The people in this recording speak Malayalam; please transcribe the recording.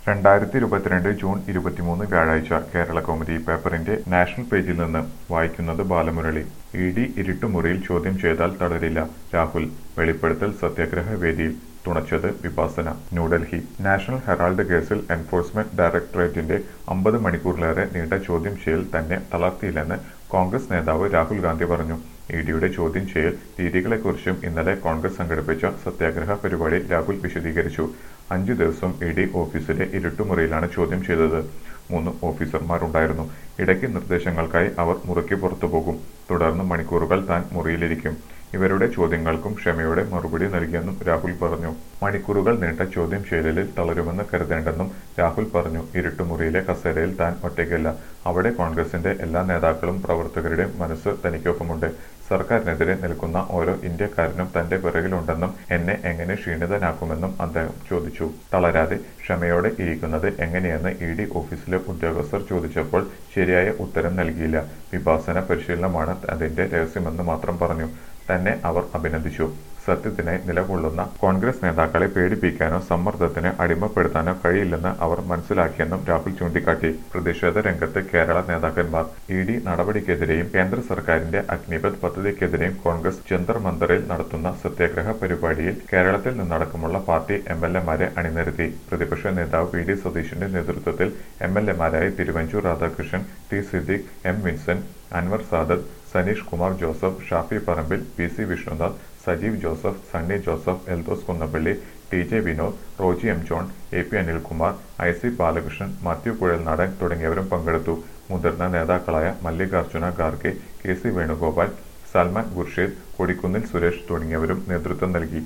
രണ്ടായിരത്തി ഇരുപത്തിരണ്ട് ജൂൺ ഇരുപത്തിമൂന്ന് വ്യാഴാഴ്ച കേരള കൗമുദി പേപ്പറിന്റെ നാഷണൽ പേജിൽ നിന്ന് വായിക്കുന്നത് ബാലമുരളി ഇ ഡി ഇരുട്ടുമുറിയിൽ ചോദ്യം ചെയ്താൽ തളരില്ല രാഹുൽ വെളിപ്പെടുത്തൽ സത്യാഗ്രഹ വേദിയിൽ തുണച്ചത് വിപാസന ന്യൂഡൽഹി നാഷണൽ ഹെറാൾഡ് കേസിൽ എൻഫോഴ്സ്മെന്റ് ഡയറക്ടറേറ്റിന്റെ അമ്പത് മണിക്കൂറിലേറെ നീണ്ട ചോദ്യം ചെയ്യൽ തന്നെ തളർത്തിയില്ലെന്ന് കോൺഗ്രസ് നേതാവ് രാഹുൽ ഗാന്ധി പറഞ്ഞു ഇ ഡിയുടെ ചോദ്യം ചെയ്യൽ രീതികളെക്കുറിച്ചും ഇന്നലെ കോൺഗ്രസ് സംഘടിപ്പിച്ച സത്യാഗ്രഹ പരിപാടി രാഹുൽ വിശദീകരിച്ചു അഞ്ചു ദിവസം ഇ ഡി ഓഫീസിലെ ഇരുട്ടുമുറിയിലാണ് ചോദ്യം ചെയ്തത് മൂന്ന് ഓഫീസർമാരുണ്ടായിരുന്നു ഇടയ്ക്ക് നിർദ്ദേശങ്ങൾക്കായി അവർ മുറിക്ക് പുറത്തു പോകും തുടർന്ന് മണിക്കൂറുകൾ താൻ മുറിയിലിരിക്കും ഇവരുടെ ചോദ്യങ്ങൾക്കും ക്ഷമയോടെ മറുപടി നൽകിയെന്നും രാഹുൽ പറഞ്ഞു മണിക്കൂറുകൾ നീണ്ട ചോദ്യം ചെയ്യലിൽ തളരുമെന്ന് കരുതേണ്ടെന്നും രാഹുൽ പറഞ്ഞു ഇരുട്ടുമുറിയിലെ കസേരയിൽ താൻ ഒറ്റയ്ക്കല്ല അവിടെ കോൺഗ്രസിന്റെ എല്ലാ നേതാക്കളും പ്രവർത്തകരുടെയും മനസ്സ് തനിക്കൊപ്പമുണ്ട് സർക്കാരിനെതിരെ നിൽക്കുന്ന ഓരോ ഇന്ത്യക്കാരനും തന്റെ പിറകിലുണ്ടെന്നും എന്നെ എങ്ങനെ ക്ഷീണിതനാക്കുമെന്നും അദ്ദേഹം ചോദിച്ചു തളരാതെ ക്ഷമയോടെ ഇരിക്കുന്നത് എങ്ങനെയെന്ന് ഇ ഡി ഓഫീസിലെ ഉദ്യോഗസ്ഥർ ചോദിച്ചപ്പോൾ ശരിയായ ഉത്തരം നൽകിയില്ല വിഭാസന പരിശീലനമാണ് അതിന്റെ രഹസ്യമെന്ന് മാത്രം പറഞ്ഞു തന്നെ അവർ അഭിനന്ദിച്ചു സത്യത്തിനായി നിലകൊള്ളുന്ന കോൺഗ്രസ് നേതാക്കളെ പേടിപ്പിക്കാനോ സമ്മർദ്ദത്തിന് അടിമപ്പെടുത്താനോ കഴിയില്ലെന്ന് അവർ മനസ്സിലാക്കിയെന്നും രാഹുൽ ചൂണ്ടിക്കാട്ടി പ്രതിഷേധ രംഗത്ത് കേരള നേതാക്കന്മാർ ഇ ഡി നടപടിക്കെതിരെയും കേന്ദ്ര സർക്കാരിന്റെ അഗ്നിപത് പദ്ധതിക്കെതിരെയും കോൺഗ്രസ് ജന്തർ മന്ദറിൽ നടത്തുന്ന സത്യാഗ്രഹ പരിപാടിയിൽ കേരളത്തിൽ നിന്നടക്കമുള്ള പാർട്ടി എം എൽ എമാരെ അണിനിരത്തി പ്രതിപക്ഷ നേതാവ് വി ഡി സതീശിന്റെ നേതൃത്വത്തിൽ എം എൽ എമാരായ Thiruvanchoor Radhakrishnan T Siddique M Vincent Anwar Sadath Saneesh Kumar Joseph Shafi Parambil P C Vishnunadh Sajeev Joseph Sunny Joseph Eldhose Kunnappilly T J Vinod Roji M John A P Anilkumar I C Balakrishnan Mathew Kuzhalnadan തുടങ്ങിയവരും പങ്കെടുത്തു മുതിർന്ന നേതാക്കളായ മല്ലികാർജുന ഖാർഗെ കെ സി വേണുഗോപാൽ സൽമാൻ ഖുർഷീദ് കൊടിക്കുന്നിൽ സുരേഷ് തുടങ്ങിയവരും നേതൃത്വം നൽകി